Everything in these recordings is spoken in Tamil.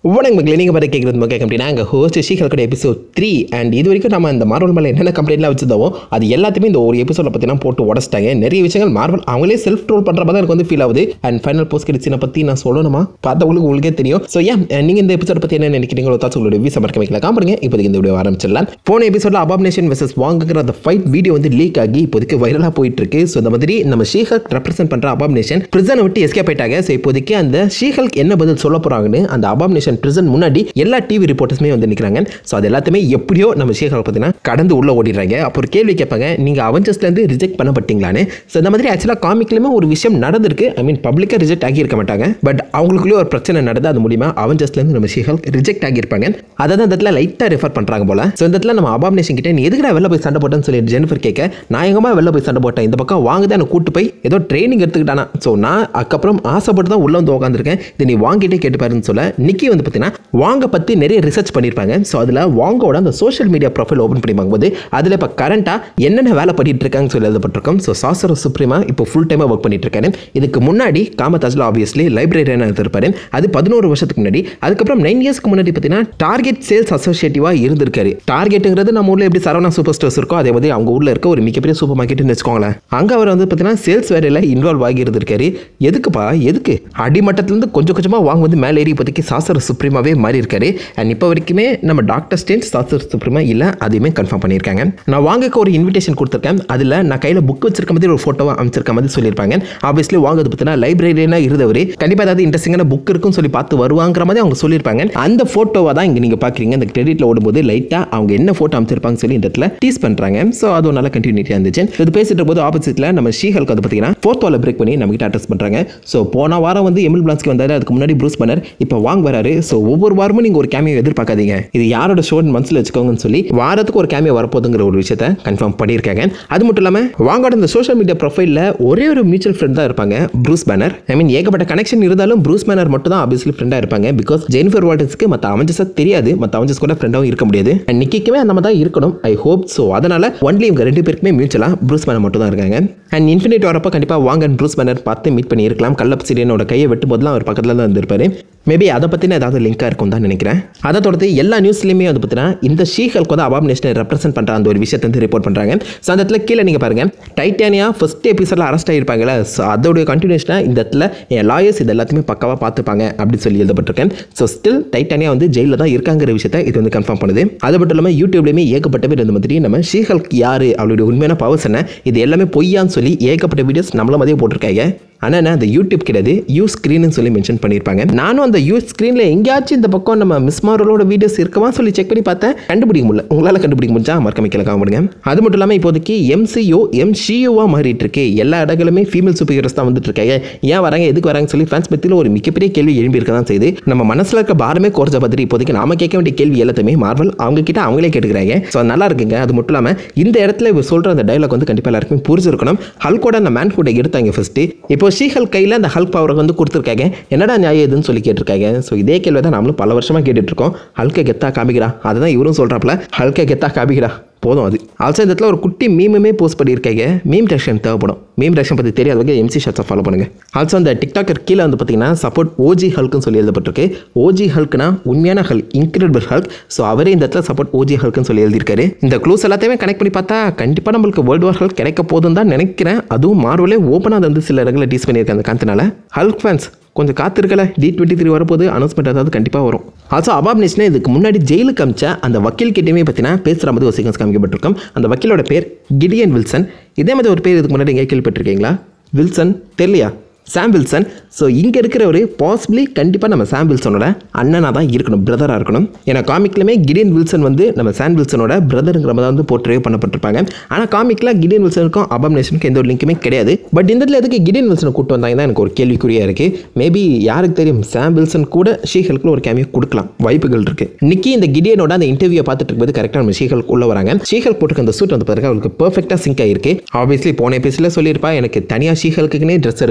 வணக்கம் மக்களே நீங்கள் பார்த்து கேட்குறது மக்கள் கம்பெனி நாங்கள் ஹோஸ்ட் ஷீகல்கோட எபிசோட் த்ரீ அண்ட் இது வரைக்கும் நம்ம இந்த மார்வல் மேலே என்னென்ன கம்ப்ளைண்ட்லாம் வச்சிருந்தோம் அது எல்லாத்தையுமே இந்த ஒரு எபிசோட பற்றினா போட்டு உடச்சிட்டாங்க நிறைய விஷயங்கள் மார்வல் அவங்களே செல்ஃப் ட்ரோல் பண்ணுற மாதிரி தான் எனக்கு வந்து ஃபீல் ஆகுது அண்ட் ஃபைனல் போஸ்ட் கிடச்சினை பற்றி நான் சொல்லணுமா பார்த்தவங்களுக்கு உங்களுக்கே தெரியும் ஸோ ஏன் நீங்கள் இந்த எபிசோட பற்றி என்ன நினைக்கிறீங்களோ தாச்சும் உங்களுடைய வியூஸ் மறக்க வைக்கல காம்புங்க இப்போதைக்கு இந்த வீடியோ ஆரம்பிச்சிடலாம் போன எபிசோட அபாமினேஷன் வெர்சஸ் வாங்குங்கிற அந்த ஃபைட் வீடியோ வந்து லீக் ஆகி இப்போதைக்கு வைரலாக போயிட்டு இருக்கு ஸோ இந்த மாதிரி நம்ம ஷீஹல்க் ரெப்ரசென்ட் பண்ணுற அபாமினேஷன் பிரிசனை விட்டு எஸ்கேப் ஆயிட்டாங்க ஸோ இப்போதைக்கு அந்த ஷீஹல்க் என்ன பதில் சொல்ல போகிறாங்கன்னு அந்த அபாமினேஷன் பிரிசன் முன்னாடி எல்லா டிவி ரிப்போர்ட்டர்ஸுமே வந்து நிற்கிறாங்க ஸோ அது எல்லாத்தையுமே எப்படியோ நம்ம ஷீஹல்க் பார்த்தீங்கன்னா கடந்து உள்ள ஓடிடுறாங்க அப்போ ஒரு கேள்வி கேட்பாங்க நீங்கள் அவெஞ்சர்ஸ்லேருந்து ரிஜெக்ட் பண்ணப்பட்டீங்களான்னு ஸோ இந்த மாதிரி ஆக்சுவலாக காமிக்லையுமே ஒரு விஷயம் நடந்திருக்கு ஐ மீன் பப்ளிக்காக ரிஜெக்ட் ஆகியிருக்க மாட்டாங்க பட் அவங்களுக்குள்ளே ஒரு பிரச்சனை நடந்து அது மூலியமா அவெஞ்சர்ஸ்லேருந்து நம்ம ஷீஹல்க் ரிஜெக்ட் ஆகியிருப்பாங்க அதை தான் இந்த இடத்துல லைட்டாக ரெஃபர் பண்ணுறாங்க போல ஸோ இந்த இடத்துல நம்ம அபாமினேஷன் கிட்ட நீ எதுக்குடா வெளில போய் சண்டை போட்டேன்னு சொல்லி ஜெனிஃபர் கேட்க நான் எங்கம்மா வெளில போய் சண்டை போட்டேன் இந்த பக்கம் வாங்க தான் கூட்டு போய் ஏதோ ட்ரைனிங் எடுத்துக்கிட்டானா ஸோ நான் அதுக்கப்புறம் ஆசைப்பட்டு தான் உள்ள வந்து உட்காந்துருக்கேன் இதை நீ வாங்கிட்டே கேட்டுப்பாருன்னு சொல்ல நிக்கி வந்து பார்த்தீங்கன்னா வாங்க பற்றி நிறைய ரிசர்ச் பண்ணியிருப்பாங்க ஸோ அதில் வாங்கோட அந்த சோஷியல் மீடியா ப்ரொஃபைல் ஓப்பன் பண்ணி பார்க்கும்போது அதில் இப்போ கரண்ட்டாக என்னென்ன வேலை பண்ணிட்டு இருக்காங்கன்னு சொல்லி எழுதப்பட்டிருக்கோம் ஸோ சாசர சுப்ரீமா இப்போ ஃபுல் டைமாக ஒர்க் பண்ணிட்டு இருக்காரு இதுக்கு முன்னாடி காமதாஜில் ஆப்வியஸ்லி லைப்ரரியனாக இருந்திருப்பாரு அது பதினோரு வருஷத்துக்கு முன்னாடி அதுக்கப்புறம் நைன் இயர்ஸ்க்கு முன்னாடி பார்த்தீங்கன்னா டார்கெட் சேல்ஸ் அசோசியேட்டிவாக இருந்திருக்காரு டார்கெட்டுங்கிறது நம்ம ஊரில் எப்படி சரவணா சூப்பர் ஸ்டோர்ஸ் இருக்கோ அதே மாதிரி அவங்க ஊரில் இருக்க ஒரு மிகப்பெரிய சூப்பர் மார்க்கெட்னு வச்சுக்கோங்களேன் அங்கே அவர் வந்து பார்த்தீங்கன்னா சேல்ஸ் வேலையில் இன்வால்வ் ஆகி இருந்திருக்காரு எதுக்குப்பா எதுக்கு அடிமட்டத்திலேருந்து கொஞ்சம் கொஞ்சமாக வாங்க வந்து மேலே ஏறி இப்போதைக்கு சாசர் சுப்ரீமாவே மாறி இருக்காரு அண்ட் இப்போ வரைக்குமே நம்ம டாக்டர் ஸ்டேன் சாசர் சுப்ரீமா இல்லை அதையுமே கன்ஃபார்ம் பண்ணியிருக்காங்க நான் வாங்கக்கு ஒரு இன்விடேஷன் கொடுத்துருக்கேன் அதில் நான் கையில் புக் வச்சிருக்க மாதிரி ஒரு ஃபோட்டோவை அமைச்சிருக்க மாதிரி சொல்லியிருப்பாங்க ஆப்வியஸ்லி வாங்குறது பார்த்தீங்கன்னா லைப்ரரியனாக இருந்தவர் கண்டிப்பாக ஏதாவது இன்ட்ரெஸ்டிங்கான புக் இருக்குன்னு சொல்லி பார்த்து வருவாங்கிற மாதிரி அவங்க சொல்லியிருப்பாங்க அந்த ஃபோட்டோவை தான் இங்கே நீங்கள் பார்க்குறீங்க அந்த கிரெடிட்டில் ஓடும்போது லைட்டாக அவங்க என்ன ஃபோட்டோ அமைச்சிருப்பாங்கன்னு சொல்லி இந்த இடத்துல டீஸ் பண்ணுறாங்க ஸோ அது ஒரு நல்ல கண்டினியூட்டியாக இருந்துச்சு இது பேசிட்டு போது ஆப்போசிட்டில் நம்ம ஷீஹல்க்கு வந்து பார்த்தீங்கன்னா ஃபோர்த் வாலை பிரேக் பண்ணி நம்ம கிட்ட அட்ரஸ் பண்ணுறாங்க ஸோ போன வாரம் வந்து எமில் பிளான்ஸ்க்கு வந்தாரு அதுக்கு முன்னாடி ப்ரூஸ் பண்ணர் இப்போ வாங்க வராரு ஸோ ஒவ்வொரு வாரமும் நீங்கள் ஒரு கேமியோ எதிர்பார்க்காதீங்க இது யாரோட ஷோன்னு மனசில் வச்சுக்கோங்கன்னு சொல்லி வாரத்துக்கு ஒரு கேமியோ வரப்போகுதுங்கிற ஒரு விஷயத்தை கன்ஃபார்ம் பண்ணியிருக்காங்க அது மட்டும் இல்லாமல் வாங்கோட இந்த சோஷியல் மீடியா ப்ரொஃபைலில் ஒரே ஒரு மியூச்சுவல் ஃப்ரெண்ட் தான் இருப்பாங்க ப்ரூஸ் பேனர் ஐ மீன் ஏகப்பட்ட கனெக்ஷன் இருந்தாலும் ப்ரூஸ் பேனர் மட்டும் தான் ஆப்வியஸ்லி ஃப்ரெண்டாக இருப்பாங்க பிகாஸ் ஜெனிஃபர் வால்டர்ஸ்க்கு மற்ற அவஞ்சஸாக தெரியாது மற்ற அவஞ்சஸ் கூட ஃப்ரெண்டாகவும் இருக்க முடியாது அண்ட் நிக்கிக்குமே அந்த மாதிரி தான் இருக்கணும் ஐ ஹோப் ஸோ அதனால் ஒன்லி இவங்க ரெண்டு பேருக்குமே மியூச்சுவலாக ப்ரூஸ் பேனர் மட்டும் தான் இருக்காங்க அண்ட் இன்ஃபினிட் வரப்போ கண்டிப்பாக வாங்க ப்ரூஸ் பேனர் பார்த்து மீட் பண்ணி இருக்கலாம் கல்லப் சீரியனோட கையை வெட்டும் போதெல்லாம் அவர் பக்கத்தில் தான் இருந்திருப்பாரு மேபி அதை பற்றின ஏதாவது லிங்காக இருக்கும் தான் நினைக்கிறேன் அதை தொடர்ந்து எல்லா நியூஸ்லையுமே வந்து பார்த்தீங்கன்னா இந்த ஷீஹல்க்கு வந்து அபாப் நேஷனை ரெப்ரசென்ட் பண்ணுற அந்த ஒரு விஷயத்தை வந்து ரிப்போர்ட் பண்ணுறாங்க ஸோ அந்த இடத்துல கீழே நீங்கள் பாருங்கள் டைட்டானியா ஃபஸ்ட் எபிசோடில் அரெஸ்ட் ஆகிருப்பாங்களே ஸோ அதோடைய கண்டினியூஷனாக இந்த இடத்துல என் லாயர்ஸ் இது எல்லாத்தையுமே பக்காவாக பார்த்துப்பாங்க அப்படின்னு சொல்லி எழுதப்பட்டிருக்கேன் ஸோ ஸ்டில் டைட்டானியா வந்து ஜெயிலில் தான் இருக்காங்கிற விஷயத்தை இது வந்து கன்ஃபார்ம் பண்ணுது அது மட்டும் இல்லாமல் யூடியூப்லேயுமே ஏகப்பட்ட பேர் இந்த மாதிரி நம்ம ஷீஹல்க் யார் அவளுடைய உண்மையான பவர்ஸ் என்ன இது எல்லாமே பொய்யான்னு சொல்லி ஏகப்பட்ட வீடியோஸ் நம்மள மாதிரியே போட்டிருக்காங்க ஆனால் என்ன அந்த யூடியூப் கிடையாது யூ ஸ்க்ரீன்னு சொல்லி மென்ஷன் பண்ணியிருப்பாங்க நானும் அந்த யூ ஸ்க்ரீனில் எங்கேயாச்சும் இந்த பக்கம் நம்ம மிஸ் மாரோட வீடியோஸ் இருக்கவா சொல்லி செக் பண்ணி பார்த்தேன் கண்டுபிடிக்க முடியல உங்களால் கண்டுபிடிக்க முடிஞ்சா மறக்க வைக்கல காமிடுங்க அது மட்டும் இல்லாமல் இப்போதைக்கு எம்சிஓ எம்சிஓவாக மாறிட்டு இருக்கு எல்லா இடங்களுமே ஃபீமேல் சூப்பர் ஹீரோஸ் தான் வந்துட்டு இருக்காங்க ஏன் வராங்க எதுக்கு வராங்கன்னு சொல்லி ஃபேன்ஸ் மத்தியில் ஒரு மிகப்பெரிய கேள்வி எழும்பி இருக்க தான் செய்யுது நம்ம மனசில் இருக்க பாரமே குறைஞ்ச மாதிரி இப்போதைக்கு நாம கேட்க வேண்டிய கேள்வி எல்லாத்தையுமே மார்வல் அவங்க கிட்ட அவங்களே கேட்டுக்கிறாங்க ஸோ நல்லா இருக்குங்க அது மட்டும் இல்லாமல் இந்த இடத்துல இவர் சொல்கிற அந்த டைலாக் வந்து கண்டிப்பாக எல்லாருக்குமே புரிஞ்சிருக்கணும் ஹல்கோட அந்த மேன் கூட எடுத்தாங்க ஃபஸ்ட்டு இப்போ ஷீஹல் கையில் அந்த ஹல்க் பவரை வந்து கொடுத்துருக்காங்க என்னடா நியாயம் எதுன்னு சொல்லி கேட்டிருக்காங்க ஸோ இதே கேள்வி தான் நம்மளும் பல வருஷமாக கேட்டுட்டு இருக்கோம் ஹல்கை கெத்தா காமிக்கிறா அதுதான் இவரும் சொல்கிறாப்புல ஹல்கை கெத்தா காமிக்கிறா போதும் அது ஆல்சோ இந்த இடத்துல ஒரு குட்டி மீமுமே போஸ்ட் பண்ணியிருக்காங்க மீம் டெக்ஷன் தேவைப்படும் மீம் டெக்ஷன் பற்றி தெரியாதவங்க எம்சி ஷாட்ஸை ஃபாலோ பண்ணுங்க ஆல்சோ அந்த டிக்டாக்கர் கீழே வந்து பார்த்தீங்கன்னா சப்போர்ட் ஓஜி ஹல்க்குன்னு சொல்லி எழுதப்பட்டிருக்கு ஓஜி ஹல்க்னா உண்மையான ஹல்க் இன்க்ரெடிபிள் ஹல்க் ஸோ அவரே இந்த இடத்துல சப்போர்ட் ஓஜி ஹல்க்குன்னு சொல்லி எழுதியிருக்காரு இந்த க்ளூஸ் எல்லாத்தையுமே கனெக்ட் பண்ணி பார்த்தா கண்டிப்பாக நம்மளுக்கு வேர்ல்டு வார் ஹல்க் கிடைக்க போதுன்னு தான் நினைக்கிறேன் அதுவும் மார்வலே ஓப்பனாக அதை வந்து சில இடங்களில் டீஸ் பண்ணியிருக்காங்க அந்த காந்தனால ஹல்க் ஃபேன்ஸ் கொஞ்சம் காத்திருக்கல டி டுவெண்ட்டி த்ரீ வரப்போது அனௌன்ஸ்மெண்ட் ஏதாவது கண்டிப்பாக வரும் ஆல்சோ அபாப் நேஷனே இதுக்கு முன்னாடி ஜெயிலுக்கு அமிச்ச அந்த வக்கீல் கிட்டேயுமே பார்த்தீங்கன்னா பேசுகிற மாதிரி ஒரு சீக்வன்ஸ் காமிக்கப்பட்டிருக்கும் அந்த வக்கீலோட பேர் கிடியன் வில்சன் இதே மாதிரி ஒரு பேர் இதுக்கு முன்னாடி எங்கே கேள்விப்பட்டிருக்கீங்களா வில்சன் தெரியலையா சாம் வில்சன் ஸோ இங்கே இருக்கிறவர் பாசிபிளி கண்டிப்பாக நம்ம சாம் வில்சனோட அண்ணனாக தான் இருக்கணும் பிரதராக இருக்கணும் ஏன்னா காமிக்லையுமே கிடியன் வில்சன் வந்து நம்ம சாம் வில்சனோட பிரதருங்கிற மாதிரி வந்து போர்ட்ரே பண்ணப்பட்டிருப்பாங்க ஆனால் காமிக்கில் கிடியன் வில்சனுக்கும் அபாம் நேஷனுக்கும் எந்த ஒரு லிங்க்குமே கிடையாது பட் இந்த இடத்துல எதுக்கு கிடியன் வில்சனை கூட்டு வந்தாங்க தான் எனக்கு ஒரு கேள்விக்குறியாக இருக்குது மேபி யாருக்கு தெரியும் சாம் வில்சன் கூட ஷீஹல்கில் ஒரு கேமியோ கொடுக்கலாம் வாய்ப்புகள் இருக்குது நிக்கி இந்த கிடியனோட அந்த இன்டர்வியூ பார்த்துட்டு இருக்கும்போது கரெக்டாக நம்ம ஷீஹல்க் உள்ள வராங்க ஷீஹல்க் போட்டுக்க அந்த சூட் வந்து பாருங்க அவளுக்கு பர்ஃபெக்டாக சிங்க் ஆயிருக்கு ஆப்வியஸ்லி போன எபிசோட சொல்லியிருப்பா எனக்கு தனியாக ஷீஹல்க்குனே ட்ரெஸ் எடுக்கணும் போலன்னு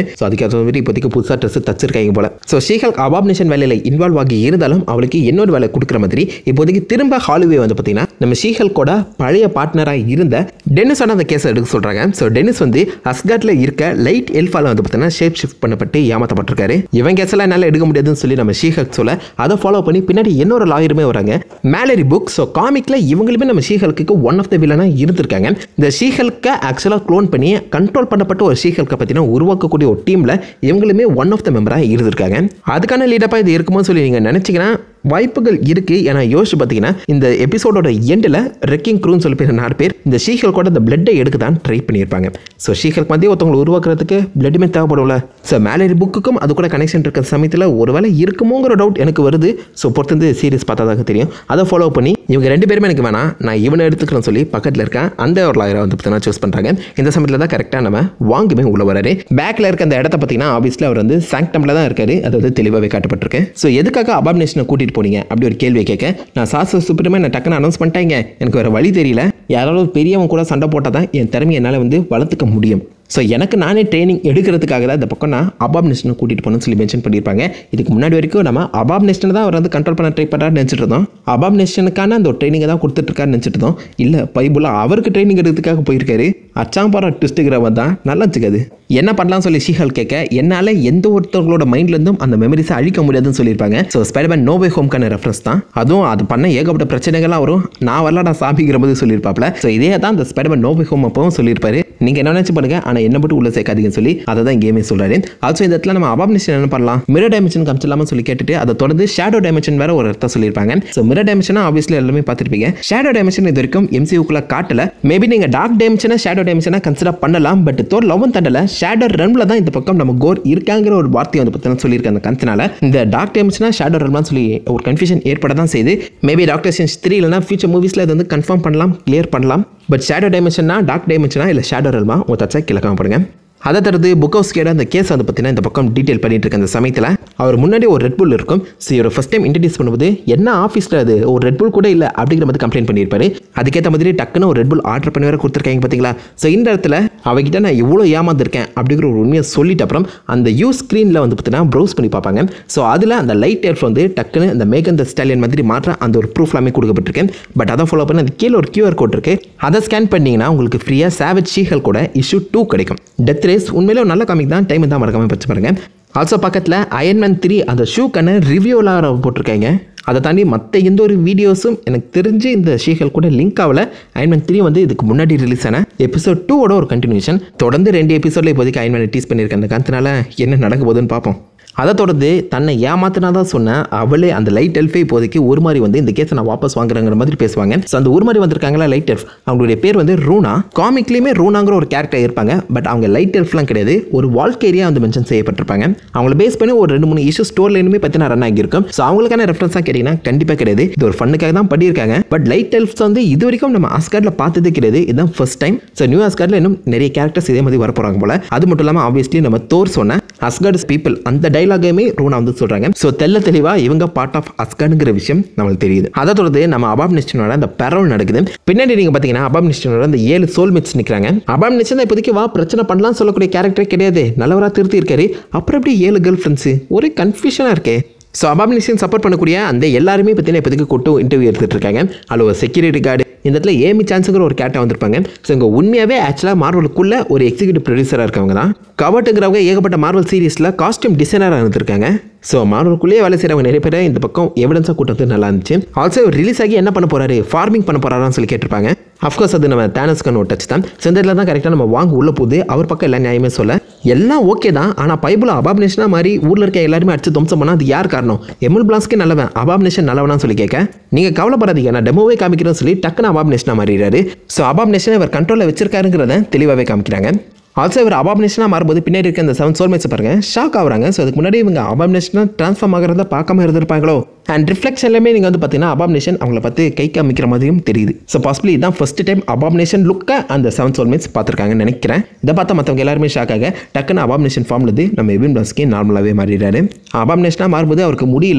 ஸோ அதுக்கேற்ற மாதிரி இப்போதைக்கு புதுசாக ட்ரெஸ் தச்சிருக்காங்க போல ஸோ ஷீஹல்க் அபாமினேஷன் வேலையில் இன்வால்வ் ஆகி இருந்தாலும் அவளுக்கு இன்னொரு வேலை கொடுக்குற மாதிரி இப்போதைக்கு திரும்ப ஹாலிவே வந்து பார்த்தீங்கன்னா நம்ம ஷீஹல்கோட பழைய பார்ட்னராக இருந்த டெனிஸோட அந்த கேஸை எடுக்க சொல்கிறாங்க ஸோ டெனிஸ் வந்து அஸ்காட்டில் இருக்க லைட் எல்ஃபால வந்து பார்த்தீங்கன்னா ஷேப் ஷிஃப்ட் பண்ணப்பட்டு ஏமாற்றப்பட்டிருக்காரு இவன் கேஸ் எல்லாம் என்னால் எடுக்க முடியாதுன்னு சொல்லி நம்ம ஷீஹல்க் சொல்ல அதை ஃபாலோ பண்ணி பின்னாடி இன்னொரு லாயருமே வராங்க மேலரி புக் ஸோ காமிக்கில் இவங்களுமே நம்ம ஷீஹல்க்கு ஒன் ஆஃப் த வில்லனாக இருந்திருக்காங்க இந்த ஷீஹல்கை ஆக்சுவலாக க்ளோன் பண்ணி கண்ட்ரோல் பண்ணப்பட்ட ஒரு ஷீஹல்கை பார்த்தீங்கன்னா உருவாக்கக்கூடிய ஒரு டீமில் இவங்களுமே ஒன் ஆஃப் த மெம்பராக இருந்திருக்காங்க அதுக்கான லீடப்பாக இது இருக்குமோ சொல்லி நீங்கள் நினச்சிங்கன்னா வாய்ப்புகள் இருக்குது ஏன்னா யோசிச்சு பார்த்தீங்கன்னா இந்த எபிசோடோட எண்டில் ரெக்கிங் க்ரூன்னு சொல்லி பேர் நாலு பேர் இந்த ஷீஹல் கூட இந்த பிளட்டை எடுக்க தான் ட்ரை பண்ணியிருப்பாங்க ஸோ ஷீஹல் மாதிரி ஒருத்தவங்களை உருவாக்குறதுக்கு பிளட்டுமே தேவைப்படும்ல ஸோ மேலேரி புக்குக்கும் அது கூட கனெக்ஷன் இருக்கிற சமயத்தில் ஒரு வேளை இருக்குமோங்கிற டவுட் எனக்கு வருது ஸோ பொறுத்து சீரிஸ் பார்த்ததாக தெரியும் அதை ஃபாலோ பண்ணி இவங்க ரெண்டு பேருமே எனக்கு வேணாம் நான் இவனை எடுத்துக்கிறேன்னு சொல்லி பக்கத்தில் இருக்கேன் அந்த ஒரு லாயரை வந்து பார்த்தீங்கன்னா சூஸ் பண்ணுறாங்க இந்த சமயத்தில் தான் கரெக்டாக நம்ம வாங்குமே உள்ள வராரு பேக்கில் இருக்க அந்த இடத்த பார்த்தீங்கன்னா ஆஃபீஸில் அவர் வந்து சாங்டமில் தான் இருக்காரு அது வந்து தெளிவாகவே காட்டப்பட்டிருக்கு ஸோ எதுக்காக அபாமினேஷனை கூட்டிகிட்டு போனீங்க அப்படி ஒரு கேள்வியை கேட்க நான் சாச சுப்ரமே நான் டக்குன்னு அனௌன்ஸ் பண்ணிட்டாங்க எனக்கு வேறு வழி தெரியல யாராவது பெரியவங்க கூட சண்டை போட்டால் தான் என் திறமையை என்னால் வந்து வளர்த்துக்க முடியும் ஸோ எனக்கு நானே ட்ரைனிங் எடுக்கிறதுக்காக தான் இந்த பக்கம் நான் அபாப் நேஷனை கூட்டிகிட்டு போகணும்னு சொல்லி மென்ஷன் பண்ணியிருப்பாங்க இதுக்கு முன்னாடி வரைக்கும் நம்ம அபாப் நேஷனை தான் அவர் வந்து கண்ட்ரோல் பண்ண ட்ரை பண்ணுறாரு நினச்சிட்டு இருந்தோம் அபாப் நேஷனுக்கான அந்த ஒரு ட்ரைனிங்கை தான் கொடுத்துட்ருக்காரு நினச்சிட்டு இருந்தோம் இல்லை பைபுலாக அவருக்கு ட்ரைனிங் எடுக்கிறதுக்காக போயிருக்காரு அச்சாம்பாரா ட்விஸ்ட்டுங்கிறவன் தான் நல்லா இருந்துச்சுக்காது என்ன பண்ணலாம் சொல்லி ஷீஹல் கேட்க என்னால் எந்த ஒருத்தவங்களோட மைண்ட்லேருந்தும் அந்த மெமரிஸை அழிக்க முடியாதுன்னு சொல்லியிருப்பாங்க ஸோ ஸ்பைடர்மேன் நோவே ஹோம்க்கான ரெஃபரன்ஸ் தான் அதுவும் அது பண்ண ஏகப்பட்ட பிரச்சனைகள்லாம் வரும் நான் வரல நான் சாப்பிக்கிற போது சொல்லியிருப்பாப்ல ஸோ இதே தான் அந்த ஸ்பைடர்மேன் நோவே ஹோம் அப்பவும் சொல்லியிருப்பாரு நீங்கள் என்ன நினச்சி பண்ணுங்க ஆனால் என்ன மட்டும் உள்ள சேர்க்காதீங்கன்னு சொல்லி அதை தான் கேமே சொல்கிறாரு ஆல்சோ இந்த இடத்துல நம்ம அபாமினேஷன் என்ன பண்ணலாம் மிரர் டைமென்ஷன் காமிச்சிடலாம்னு சொல்லி கேட்டுட்டு அதை தொடர்ந்து ஷேடோ டைமென்ஷன் வேற ஒரு இடத்த சொல்லியிருப்பாங்க ஸோ மிரர் டைமென்ஷனா ஆப்வியஸ்லி எல்லாமே பார்த்துருப்பீங்க ஷேடோ டைமென்ஷன் இது வரைக்கும் எம்சியூக்குள்ள காட்டல மேபி நீங்கள் டார்க் டைமென்ஷனை ஷேடோ டைமென்ஷனாக கன்சிடர் பண்ணலாம் பட் தோர் லெவன் தண்டல ஷேடோ ரன்ல தான் இந்த பக்கம் நம்ம கோர் இருக்காங்கிற ஒரு வார்த்தை வந்து பார்த்தீங்கன்னா சொல்லியிருக்காங்க அந்த கன்சனால இந்த டார்க் டைமென்ஷனா ஷேடோ ரன்லாம் சொல்லி ஒரு கன்ஃபியூஷன் ஏற்பட தான் செய்யுது மேபி டாக்டர் சென்ஸ் த்ரீ இல்லைனா ஃபியூச்சர் மூவிஸில் இது வந்து கன்ஃபார்ம் பண்ணலாம் கிளியர் பண்ணலாம் பட் ஷேடோ டைமென்ஷனா டார்க் டைமென்ஷனா இல்லை ஷேடோ ரல்மா உங்கள் தச்சா கிழக்காம படுங்க அதை தடுத்து புக்கோஸ்கேட அந்த கேஸ் வந்து பார்த்தீங்கன்னா இந்த பக்கம் டீட்டெயில் பண்ணிட்டு இருக்க அந்த சமயத்தில் அவர் முன்னாடி ஒரு ரெட் புல் இருக்கும் ஸோ இவர் ஃபஸ்ட் டைம் இன்ட்ரடியூஸ் பண்ணும்போது என்ன ஆஃபீஸில் அது ஒரு ரெட் புல் கூட இல்லை அப்படிங்கிற மாதிரி கம்ப்ளைண்ட் பண்ணியிருப்பாரு அதுக்கேற்ற மாதிரி டக்குன்னு ஒரு ரெட் புல் ஆர்டர் பண்ணி வேற கொடுத்துருக்காங்க பார்த்தீங்களா ஸோ இந்த இடத்துல அவகிட்ட நான் இவ்வளோ ஏமாந்துருக்கேன் அப்படிங்கிற ஒரு உண்மையை சொல்லிட்டு அப்புறம் அந்த யூ ஸ்க்ரீனில் வந்து பார்த்தீங்கன்னா ப்ரௌஸ் பண்ணி பார்ப்பாங்க ஸோ அதில் அந்த லைட் எல்ஃப் வந்து டக்குன்னு அந்த மேகன் த ஸ்டாலியன் மாதிரி மாற்ற அந்த ஒரு ப்ரூஃப் எல்லாமே கொடுக்கப்பட்டிருக்கு பட் அதை ஃபாலோ பண்ணி அது கீழே ஒரு கியூஆர் கோட் இருக்கு அதை ஸ்கேன் பண்ணிங்கன்னா உங்களுக்கு ஃப்ரீயாக சேவட் ஷீஹல் கூட இஷ்யூ டூ கிடைக்கும் டெத் ரேஸ் உண்மையிலே ஒரு நல்ல காமிக் தான் டைம் தான் மறக்காம வச்சு பாருங்க ஆல்சோ பக்கத்தில் அயன்மேன் த்ரீ அந்த ஷூக்கான ரிவ்யூலாம் போட்டிருக்காங்க அதை தாண்டி மற்ற எந்த ஒரு வீடியோஸும் எனக்கு தெரிஞ்சு இந்த ஷீஹல் கூட லிங்க் ஆகல அயன்மேன் த்ரீ வந்து இதுக்கு முன்னாடி ரிலீஸ் ஆன எபிசோட் டூவோட ஒரு கண்டினியூஷன் தொடர்ந்து ரெண்டு எபிசோடில் இப்போதைக்கு அயன்மேனை டீஸ் பண்ணியிருக்கேன் அந்த காரணத்தினால என்ன நடக்க போகுதுன்னு பார்ப்போம் அதை தொடர்ந்து தன்னை ஏமாத்தினா தான் சொன்ன அவளே அந்த லைட் எல்ஃபே இப்போதைக்கு ஒரு மாதிரி வந்து இந்த கேஸை நான் வாபஸ் வாங்குறேங்கிற மாதிரி பேசுவாங்க ஸோ அந்த ஒரு மாதிரி வந்திருக்காங்களா லைட் எல்ஃப் அவங்களுடைய பேர் வந்து ரூனா காமிக்லேயுமே ரூனாங்கிற ஒரு கேரக்டர் இருப்பாங்க பட் அவங்க லைட் எல்ஃப்லாம் கிடையாது ஒரு வாழ்க்கையாக வந்து மென்ஷன் செய்யப்பட்டிருப்பாங்க அவங்கள பேஸ் பண்ணி ஒரு ரெண்டு மூணு இஷ்யூ ஸ்டோர்லேயுமே பற்றின ரன் ஆகியிருக்கும் ஸோ அவங்களுக்கான ரெஃபரன்ஸாக கேட்டிங்கன்னா கண்டிப்பாக கிடையாது இது ஒரு ஃபண்ணுக்காக தான் பண்ணியிருக்காங்க பட் லைட் எல்ஃப்ஸ் வந்து இது வரைக்கும் நம்ம ஆஸ்கார்டில் பார்த்ததே கிடையாது இதுதான் ஃபர்ஸ்ட் டைம் ஸோ நியூ ஆஸ்கார்டில் இன்னும் நிறைய கேரக்டர்ஸ் இதே மாதிரி வர போகிறாங்க போல அது மட்டும் இல்லாமல் ஆப்வியஸ்லி நம்ம தோர் சொன்ன அஸ்கார்ட்ஸ் பீப்பிள் அந்த டைலாகையுமே ரூனா வந்து சொல்கிறாங்க ஸோ தெல்ல தெளிவாக இவங்க பார்ட் ஆஃப் அஸ்கார்டுங்கிற விஷயம் நம்மளுக்கு தெரியுது அதை தொடர்ந்து நம்ம அபாப் நிஸ்டனோட அந்த பெரல் நடக்குது பின்னாடி நீங்கள் பார்த்தீங்கன்னா அபாப் நிஸ்டனோட அந்த ஏழு சோல் மிட்ஸ் நிற்கிறாங்க அபாப் நிஸ்டன் தான் இப்போதைக்கு வா பிரச்சனை பண்ணலாம் சொல்லக்கூடிய கேரக்டரே கிடையாது நல்லவராக திருத்தி இருக்காரு அப்புறம் எப்படி ஏழு கேர்ள் ஃப்ரெண்ட்ஸு ஒரே கன்ஃபியூஷனாக இருக்கே ஸோ அபாமினிஷன் சப்போர்ட் பண்ணக்கூடிய அந்த எல்லாருமே பார்த்தீங்கன்னா இப்போதைக்கு கூட்டு இன்டர்வியூ எடுத்துட்டு இருக்காங்க அதில் ஒரு செக்யூரிட்டி கார்டு இந்த இடத்துல ஏமி சான்ஸுங்கிற ஒரு கேரக்டர் வந்திருப்பாங்க ஸோ இங்கே உண்மையாகவே ஆக்சுவலாக மார்வலுக்குள்ள ஒரு எக்ஸிக்யூட்டிவ் ப்ரொடியூசராக இருக்கவங்க தான் கவர்ட்டுங்கிறவங்க ஏகப்பட்ட மார்வல் சீரிஸில் காஸ்டியூம் டிசைனராக இருந்திருக்காங்க ஸோ மார்வலுக்குள்ளேயே வேலை செய்கிறவங்க நிறைய பேர் இந்த பக்கம் எவிடன்ஸாக கூட்டத்து நல்லா இருந்துச்சு ஆல்சோ ரிலீஸ் ஆகி என்ன பண்ண போறாரு ஃபார்மிங் பண்ண போறாரான்னு சொல்லி கேட்டிருப்பாங்க அஃப்கோர்ஸ் அது நம்ம தேனஸ்கான ஒரு டச் தான் செந்தரில் தான் கரெக்டாக நம்ம வாங்க உள்ள போகுது அவர் பக்கம் எல்லாம் நியாயமே சொல்ல எல்லாம் ஓகே தான் ஆனால் பைபிள் அபாப்னேஷனாக மாதிரி ஊரில் இருக்க எல்லாருமே அடிச்சு துவம்சம் பண்ணால் அது யார் காரணம் எம்எல் பிளாஸ்க்கே நல்லவன் அபாப்னேஷன் நல்லவனான்னு சொல்லி கேட்க நீங்கள் கவலைப்படாதீங்க நான் டெமோவே காமிக்கிறேன்னு சொல்லி டக்குன்னு அபாப்னேஷனாக மாறிடுறாரு ஸோ அபாப்னேஷனை இவர் கண்ட்ரோலில் வச்சிருக்காருங்கிறத தெளிவாகவே காமிக்கிறாங்க ஆல்சோ இவர் அபாமினேஷனாக மாறும்போது பின்னாடி இருக்க இந்த செவன் சோல்மேட்ஸ் பாருங்க ஷாக் ஆகுறாங்க ஸோ அதுக்கு முன்னாடி இவங்க அபாமினேஷனாக ட்ரான்ஸ்ஃபார்ம் ஆகிறத பார்க்காம இருந்திருப்பாங்களோ அண்ட் ரிஃப்ளெக்ஷன்லையுமே நீங்கள் வந்து பார்த்தீங்கன்னா அபாமினேஷன் அவங்கள பார்த்து கை காமிக்கிற மாதிரியும் தெரியுது ஸோ பாசிபிளி இதான் ஃபர்ஸ்ட் டைம் அபாமினேஷன் லுக்கை அந்த செவன் சோல்மேட்ஸ் பார்த்துருக்காங்கன்னு நினைக்கிறேன் இதை பார்த்தா மற்றவங்க எல்லாருமே ஷாக் ஆக டக்குன்னு அபாமினேஷன் ஃபார்ம்லேருந்து நம்ம எவின் பிளாஸ்கே நார்மலாகவே மாறிடுறாரு அபாமினேஷனாக மாறும்போது அவருக்கு முடியல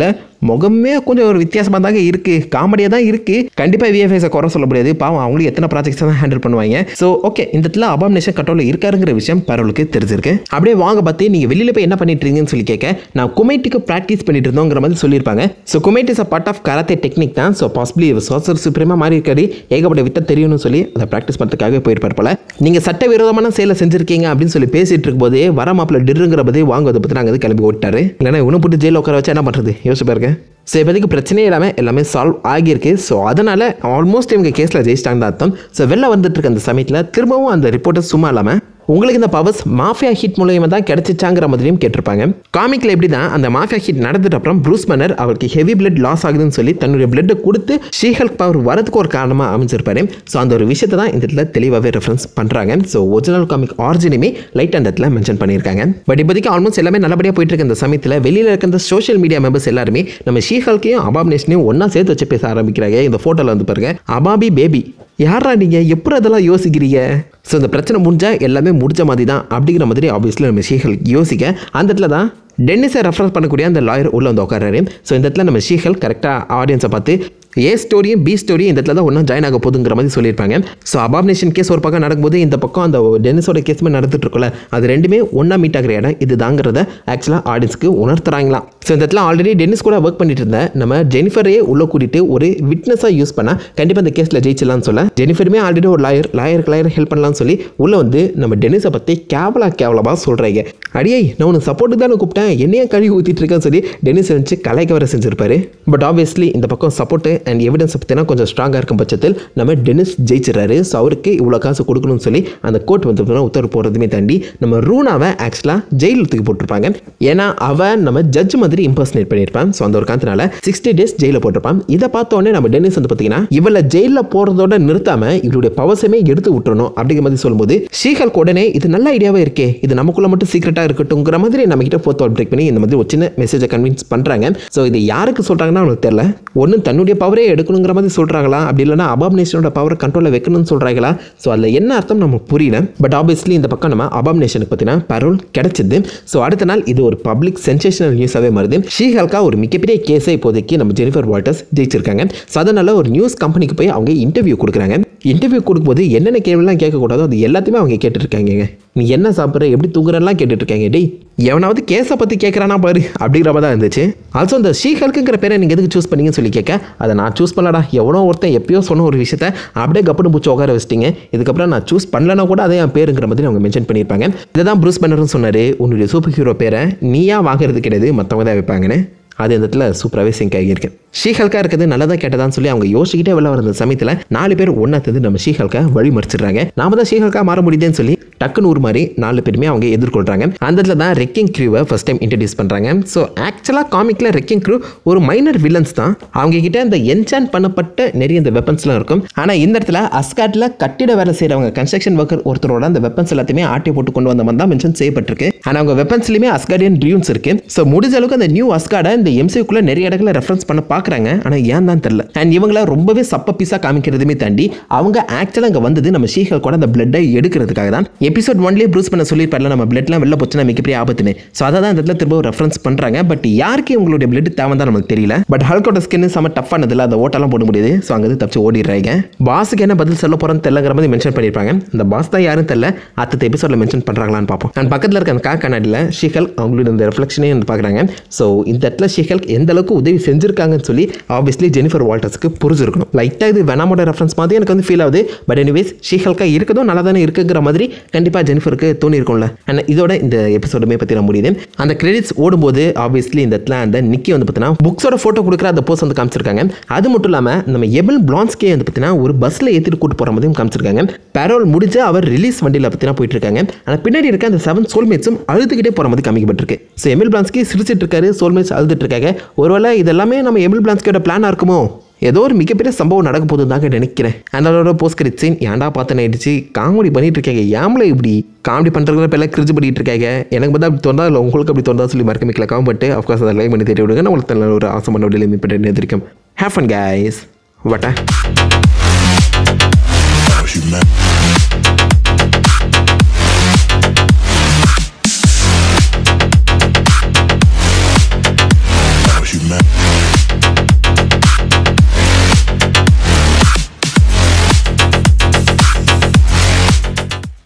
முகமே கொஞ்சம் ஒரு வித்தியாசமாக தாங்க இருக்குது காமெடியாக தான் இருக்குது கண்டிப்பாக விஎஃப்எஸை குறை சொல்ல முடியாது பாவம் அவங்களுக்கு எத்தனை ப்ராஜெக்ட்ஸ் தான் ஹேண்டில் பண்ணுவாங்க ஸோ ஓகே இந்த இடத்துல அபாமினேஷன் கண்ட்ரோலில் இருக்காருங்கிற விஷயம் பரவலுக்கு தெரிஞ்சிருக்கு அப்படியே வாங்க பார்த்து நீங்கள் வெளியில் போய் என்ன பண்ணிட்டு இருக்கீங்கன்னு சொல்லி கேட்க நான் குமைட்டுக்கு ப்ராக்டிஸ் பண்ணிட்டு இருந்தோங்கிற மாதிரி சொல்லியிருப்பாங்க ஸோ குமைட் is a part of karate technique தான் ஸோ பாசிபிளி சோசர் சுப்ரீமாக மாறி இருக்காரு ஏகப்பட்ட வித்த தெரியணும்னு சொல்லி அதை ப்ராக்டிஸ் பண்ணுறதுக்காகவே போயிருப்பார் போல நீங்கள் சட்டவிரோதமான செயலை செஞ்சிருக்கீங்க அப்படின்னு சொல்லி பேசிட்டு இருக்கும்போதே வர மாப்பிள்ள டிருங்கிற போதே வாங்குவதை பற்றி நாங்கள் கிளம்பி ஓட்டாரு இல்லைன்னா இவனு போட்டு ஜெயிலில் உட்கார வச்சா என்ன பண்ணுறது யோசிச்சு பாருங்க ஸோ இப்போதைக்கு பிரச்சனையே இல்லாமல் எல்லாமே சால்வ் ஆகியிருக்கு ஸோ அதனால் ஆல்மோஸ்ட் இவங்க கேஸில் ஜெயிச்சிட்டாங்க தான் அர்த்தம் ஸோ வெளில வந்துட்டு இருக்க அந்த சமயத்தில் திரும்பவும் அந்த ரிப்போர்ட்டர் சும்மா இல்லாமல் உங்களுக்கு இந்த பவர்ஸ் மாஃபியா ஹிட் மூலயமா தான் கிடைச்சிச்சாங்கிற மாதிரியும் கேட்டிருப்பாங்க காமிக்கில் எப்படி தான் அந்த மாஃபியா ஹிட் நடந்துட்டு அப்புறம் ப்ரூஸ் மன்னர் அவருக்கு ஹெவி பிளட் லாஸ் ஆகுதுன்னு சொல்லி தன்னுடைய பிளட்டை கொடுத்து ஷீஹல்க் பவர் வரதுக்கு ஒரு காரணமாக அமைஞ்சிருப்பாரு ஸோ அந்த ஒரு விஷயத்தை தான் இந்த இடத்துல தெளிவாகவே ரெஃபரன்ஸ் பண்ணுறாங்க ஸோ ஒரிஜினல் காமிக் ஆரிஜினுமே லைட் அந்த இடத்துல மென்ஷன் பண்ணியிருக்காங்க பட் இப்போதைக்கு ஆல்மோஸ்ட் எல்லாமே நல்லபடியாக போயிட்டு இருக்க இந்த சமயத்தில் வெளியில் இருக்க இந்த சோஷியல் மீடியா மெம்பர்ஸ் எல்லாருமே நம்ம ஷீஹல்கையும் அபாப்னேஷனையும் ஒன்றா சேர்த்து வச்சு பேச ஆரம்பிக்கிறாங்க இந்த ஃபோட்டோவில் வந்து பாருங்க அபாபி பேபி யாரா நீங்கள் எப்படி அதெல்லாம் யோசிக்கிறீங்க ஸோ இந்த பிரச்சனை முடிஞ்சால் எல்லாமே முடிஞ்ச மாதிரி தான் அப்படிங்கிற மாதிரி ஆப்வியஸ்லி நம்ம ஷீஹல் யோசிக்க அந்த இடத்துல தான் டென்னிஸை ரெஃபரன்ஸ் பண்ணக்கூடிய அந்த லாயர் உள்ளே வந்து உட்காராரு ஸோ இந்த இடத்துல நம்ம ஷீஹல் கரெக்டாக ஆடியன்ஸை பார்த்து ஏ ஸ்டோரியும் பி ஸ்டோரியும் இந்த இடத்துல தான் ஒன்றும் ஜாயின் ஆக போகுதுங்கிற மாதிரி சொல்லியிருப்பாங்க ஸோ அபாப்னேஷன் கேஸ் ஒரு பக்கம் நடக்கும்போது இந்த பக்கம் அந்த டென்னிஸோட கேஸுமே நடந்துட்டு இருக்குல்ல அது ரெண்டுமே ஒன்றா மீட் ஆகிற இடம் இது தாங்கிறத ஆக்சுவலாக ஆடியன்ஸ்க்கு உணர்த்துறாங்களாம் ஸோ இந்த இடத்துல ஆல்ரெடி டென்னிஸ் கூட ஒர்க் பண்ணிட்டு இருந்த நம்ம ஜெனிஃபரையே உள்ளே கூட்டிட்டு ஒரு விட்னஸாக யூஸ் பண்ணால் கண்டிப்பாக இந்த கேஸில் ஜெயிச்சிடலாம்னு சொல்ல ஜெனிஃபருமே ஆல்ரெடி ஒரு லாயர் லாயருக்கு லாயர் ஹெல்ப் பண்ணலாம்னு சொல்லி உள்ளே வந்து நம்ம டென்னிஸை பற்றி கேவலா கேவலமாக சொல்கிறாங்க அடியே நான் உனக்கு சப்போர்ட்டு தானே கூப்பிட்டேன் என்னையே கழுவி ஊற்றிட்டு இருக்கேன்னு சொல்லி டென்னிஸ் வச்சு கலைக்க வர செஞ்சிருப்பாரு பட் ஆப்வியஸ்லி இந்த பக்கம் சப்போர்ட்டு அண்ட் எவிடன்ஸ் பற்றினா கொஞ்சம் ஸ்ட்ராங்காக இருக்கும் பட்சத்தில் நம்ம டென்னிஸ் ஜெயிச்சிடறாரு ஸோ அவருக்கு இவ்வளோ காசு கொடுக்கணும்னு சொல்லி அந்த கோர்ட் வந்து உத்தரவு போகிறதுமே தாண்டி நம்ம ரூனாவை ஆக்சுவலாக ஜெயிலில் தூக்கி போட்டிருப்பாங்க ஏன்னா அவன் நம்ம ஜட்ஜ் மாதிரி இம்பர்சனேட் பண்ணியிருப்பான் ஸோ அந்த ஒரு காரணத்தினால சிக்ஸ்டி டேஸ் ஜெயிலில் போட்டிருப்பான் இதை பார்த்த உடனே நம்ம டென்னிஸ் வந்து பார்த்தீங்கன்னா இவளை ஜெயிலில் போகிறதோட நிறுத்தாம இவருடைய பவசமே எடுத்து விட்டுறணும் அப்படிங்கிற மாதிரி சொல்லும்போது ஷீஹல்க் உடனே இது நல்ல ஐடியாவே இருக்கே இது நமக்குள்ள மட்டும் சீக்கிரட்டாக இருக்கட்டும்ங்கிற மாதிரி நம்ம கிட்ட ஃபோர்த் பிரேக் பண்ணி இந்த மாதிரி ஒரு சின்ன மெசேஜை கன்வின்ஸ் பண்ணுறாங்க ஸோ இது யாருக்கு சொல்கிறாங்கன்னா அவனுக்கு தெரியல ஒன்று தன்னுடைய பவரே எடுக்கணுங்கிற மாதிரி சொல்கிறாங்களா அப்படி இல்லைனா அபாப்னேஷனோட பவரை கண்ட்ரோலில் வைக்கணும்னு சொல்கிறாங்களா ஸோ அதில் என்ன அர்த்தம் நமக்கு புரியல பட் ஆப்வியஸ்லி இந்த பக்கம் நம்ம அபாப்னேஷனுக்கு பார்த்தீங்கன்னா பரோல் கிடைச்சது ஸோ அடுத்த நாள் இது ஒரு பப்ளிக் சென்சேஷனல் நியூஸாகவே மாறுது ஷீஹல்கா ஒரு மிகப்பெரிய கேஸை இப்போதைக்கு நம்ம ஜெனிஃபர் வால்டர்ஸ் ஜெயிச்சிருக்காங்க ஸோ அதனால் ஒரு நியூஸ் கம்பெனிக்கு போய் அவங்க இன்டர்வியூ கொடுக்குறாங்க இன்டர்வியூ கொடுக்கும்போது என்னென்ன கேள்விலாம் கேட்கக்கூடாதோ அது எல்லாத்தையுமே அவங்க கேட்டுட்ருக்காங்க நீ என்ன சாப்பிட்ற எப்படி தூங்குறலாம் கேட்டுட்ருக்காங்க டேய் எவனாவது கேஸை பற்றி கேட்குறானா பாரு அப்படிங்கிற மாதிரி தான் இருந்துச்சு ஆல்சோ இந்த ஷீஹல்க்குங்கிற பேரை நீங்கள் எதுக்கு சூஸ் பண்ணீங்கன்னு சொல்லி கேட்க அதை நான் சூஸ் பண்ணலடா எவனோ ஒருத்தன் எப்பயோ சொன்ன ஒரு விஷயத்த அப்படியே கப்புனு பூச்சி உட்கார வச்சிட்டிங்க இதுக்கப்புறம் நான் சூஸ் பண்ணலனா கூட அதே என் பேருங்கிற மாதிரி அவங்க மென்ஷன் பண்ணியிருப்பாங்க இதை தான் ப்ரூஸ் பண்ணர்னு சொன்னார் உன்னுடைய சூப்பர் ஹீரோ பேரை நீயா வாங்குறது கிடையாது மற்றவங்க தான் வைப்பாங்கன்னு அது இந்த இடத்துல சூப்பராகவே சிங்க் ஆகியிருக்கு ஷீஹல்கா இருக்குது நல்லதா கேட்டதான்னு சொல்லி அவங்க யோசிக்கிட்டே வெளில வர சமயத்தில் நாலு பேர் ஒன்றா தந்து நம்ம ஷீஹல்கா வழி மறிச்சிடுறாங்க நாம தான் ஷீஹல்கா மாற முடியுதுன்னு சொல்லி டக்குன்னு ஒரு மாதிரி நாலு பேருமே அவங்க எதிர்கொள்கிறாங்க அந்த இடத்துல தான் ரெக்கிங் க்ரூவை ஃபஸ்ட் டைம் இன்ட்ரடியூஸ் பண்ணுறாங்க ஸோ ஆக்சுவலாக காமிக்கில் ரெக்கிங் க்ரூ ஒரு மைனர் வில்லன்ஸ் தான் அவங்க கிட்ட இந்த என்சான் பண்ணப்பட்ட நிறைய இந்த வெப்பன்ஸ்லாம் இருக்கும் ஆனால் இந்த இடத்துல அஸ்காட்டில் கட்டிட வேலை செய்கிறவங்க கன்ஸ்ட்ரக்ஷன் ஒர்க்கர் ஒருத்தரோட அந்த வெப்பன்ஸ் எல்லாத்தையுமே ஆட்டி போட்டு கொண்டு வந்த மாதிரி தான் மென்ஷன் செய்யப்பட்டிருக்கு ஆனால் அவங்க வெப்பன்ஸ்லையுமே அஸ்கார்டியன் ட்ரீம்ஸ் இருக்கு ஸோ முடிஞ்ச அளவுக்கு அந்த நியூ அஸ்கார்டை இந்த எம்சிக்குள்ளே நிறைய இடத்துல ரெஃபரன்ஸ் பண்ண பார்க்குறாங்க ஆனால் ஏன் தான் தெரில அண்ட் இவங்கள ரொம்பவே சப்ப பீஸாக காமிக்கிறதுமே தாண்டி அவங்க ஆக்சுவலாக அங்கே வந்தது நம்ம ஷீஹல் கூட அந்த பிளட்டை எடுக்கிறதுக்காக தான் எபிசோட் ஒன்லேயே ப்ரூஸ் பண்ண சொல்லியிருப்பார்ல நம்ம பிளட்லாம் வெளில போச்சுன்னா மிகப்பெரிய ஆபத்துன்னு ஸோ அதை தான் இந்த இடத்துல திரும்ப ரெஃபரன்ஸ் பண்ணுறாங்க பட் யாருக்கு இவங்களுடைய பிளட் தேவை தான் நமக்கு தெரியல பட் ஹல்கோட ஸ்கின் செம்ம டஃப்பானதில்ல அந்த ஓட்டெல்லாம் போட முடியுது ஸோ அங்கே தப்பிச்சு ஓடிடுறாங்க பாஸுக்கு என்ன பதில் சொல்ல போகிறோன்னு தெரியலங்கிற மாதிரி மென்ஷன் பண்ணியிருப்பாங்க அந்த பாஸ் தான் யாரும் தெரியல அடுத்த எபிசோடில் மென்ஷன் பண்ணுறாங்களான்னு பார்ப்போம் அண்ட் பக்கத்தில் இருக்க அந்த கா கண்ணாடியில் ஷிகல் அவங்களோட இந்த ரிஃப்ளெக்ஷனே வந்து பார்க்குறாங்க ஸோ இந்த இடத்துல ஷிகல் எந்த அளவுக்கு உதவி செஞ்சிருக்காங்கன்னு சொல்லி ஆப்வியஸ்லி ஜெனிஃபர் வால்டர்ஸ்க்கு புரிஞ்சிருக்கணும் லைட்டாக இது வெனாமோட ரெஃபரன்ஸ் மாதிரி எனக்கு வந்து ஃபீல் ஆகுது பட் எனிவேஸ் ஷீஹல்கா இருக்கதும் நல்லா தானே இருக்குங்கிற மாதிரி கண்டிப்பாக ஜெனிஃபருக்கு தோணி இருக்கும்ல அண்ட் இதோட இந்த எபிசோடுமே பற்றி நான் முடியுது அந்த கிரெடிட்ஸ் ஓடும்போது ஆப்வியஸ்லி இந்த இடத்துல அந்த நிக்கி வந்து பார்த்தீங்கன்னா புக்ஸோட ஃபோட்டோ கொடுக்குற அந்த போஸ் வந்து காமிச்சிருக்காங்க அது மட்டும் இல்லாமல் நம்ம எபிள் பிளான்ஸ்கே வந்து பார்த்தீங்கன்னா ஒரு பஸ்ஸில் ஏற்றிட்டு கூட்டு போகிற மாதிரியும் காமிச்சிருக்காங்க பேரோல் முடிஞ்சு அவர் ரிலீஸ் வண்டியில் பார்த்தீங்கன்னா போயிட்டு இருக்காங்க ஆனால் பின்னாடி இருக்க அந்த செவன் சோல்மேட்ஸும் அழுதுகிட்டே போகிற மாதிரி காமிக்கப்பட்டிருக்கு ஸோ எமில் பிளான்ஸ்கி சிரிச்சிட்டு இருக்காரு சோல்மேட்ஸ் அழுதுட்டு இருக்காங்க ஒருவேளை இதெல்லாமே நம்ம எமில் பிளான்ஸ்கியோட பிளானாக இருக்குமோ ஏதோ ஒரு மிகப்பெரிய சம்பவம் நடக்க போகுது தாங்க நினைக்கிறேன் அதோட போஸ்ட் கிரிட் சீன் ஏன்டா பார்த்து ஆயிடுச்சு காமெடி பண்ணிட்டு இருக்காங்க ஏம்ல இப்படி காமெடி பண்ணுறதுல இப்போ எல்லாம் கிரிஞ்சு பண்ணிட்டு இருக்காங்க எனக்கு பார்த்தா அப்படி தோணுதா இல்லை உங்களுக்கு அப்படி தோணுதா சொல்லி மறக்க மிக்கல காம்பட்டு அஃப்கோர்ஸ் அதை லைக் பண்ணி தெரிய விடுங்க நான் உங்களுக்கு நல்ல ஒரு ஆசை பண்ண விட லிமிட் எதிர்க்கும் ஹேஃப் அண்ட் கைஸ் வட்டா